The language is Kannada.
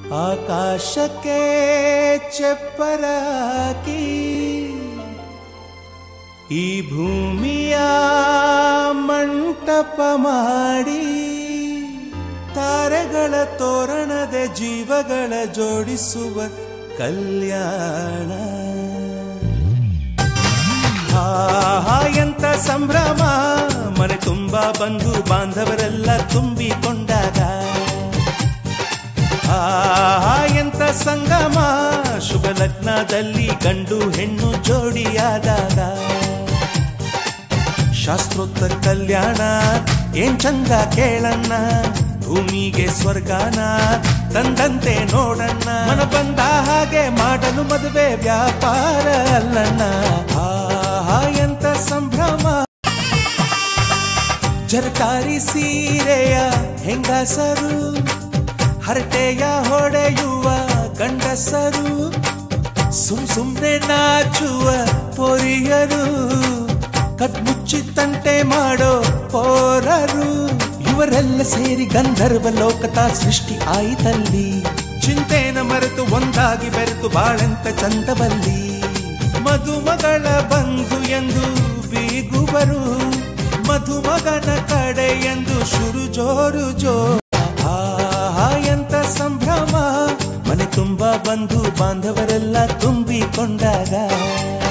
ಆಕಾಶಕ್ಕೆ ಚೆಪ್ಪರ ಹಾಕಿ ಈ ಭೂಮಿಯ ಮಂಟಪ ಮಾಡಿ ತಾರೆಗಳ ತೋರಣದ ಜೀವಗಳ ಜೋಡಿಸುವ ಕಲ್ಯಾಣ ಆಹಾ ಎಂತ ಸಂಭ್ರಮ ಮನೆ ತುಂಬಾ ಬಂಧು ಬಾಂಧವರೆಲ್ಲ ತುಂಬಿಕೊಂಡಾಗ ಆಹಾ ಎಂತ ಸಂಗಮ ಶುಭ ಲಗ್ನದಲ್ಲಿ ಗಂಡು ಹೆಣ್ಣು ಜೋಡಿಯಾದಾಗ ಶಾಸ್ತ್ರೋತ್ತ ಕಲ್ಯಾಣ ಏನ್ ಚಂದ ಕೇಳಣ್ಣ ಭೂಮಿಗೆ ಸ್ವರ್ಗಾನ ತಂದಂತೆ ನೋಡಣ್ಣ ಮನ ಬಂದ ಹಾಗೆ ಮಾಡಲು ಮದುವೆ ವ್ಯಾಪಾರ ಅಲ್ಲಣ್ಣ ಆಹಾ ಎಂತ ಸಂಭ್ರಮ ಜರಕಾರಿ ಸೀರೆಯ ಹೆಂಗಸರು ಹರಟೆಯ ಹೊಡೆಯುವ ಗಂಡಸರು ಸುಮ್ ಸುಮ್ನೆ ನಾಚುವ ಪೊರಿಯರು ಕದ್ಮುಚ್ಚಿ ತಂಟೆ ಮಾಡೋ ಪೋರರು ಇವರೆಲ್ಲ ಸೇರಿ ಗಂಧರ್ವ ಲೋಕದ ಸೃಷ್ಟಿ ಆಯಿತಲ್ಲಿ ಚಿಂತೆನ ಮರೆತು ಒಂದಾಗಿ ಬೆರೆತು ಬಾಳೆಂತ ಚಂದವಲ್ಲಿ ಮಧುಮಗಳ ಬಂಧು ಎಂದು ಬೀಗುವರು ಮಧುಮಗನ ಕಡೆ ಎಂದು ಶುರು ಜೋರು ಜೋ ಆಹಾ ಎಂತ ಸಂಭ್ರಮ ಮನೆ ತುಂಬ ಬಂಧು ಬಾಂಧವರೆಲ್ಲ ತುಂಬಿಕೊಂಡಾಗ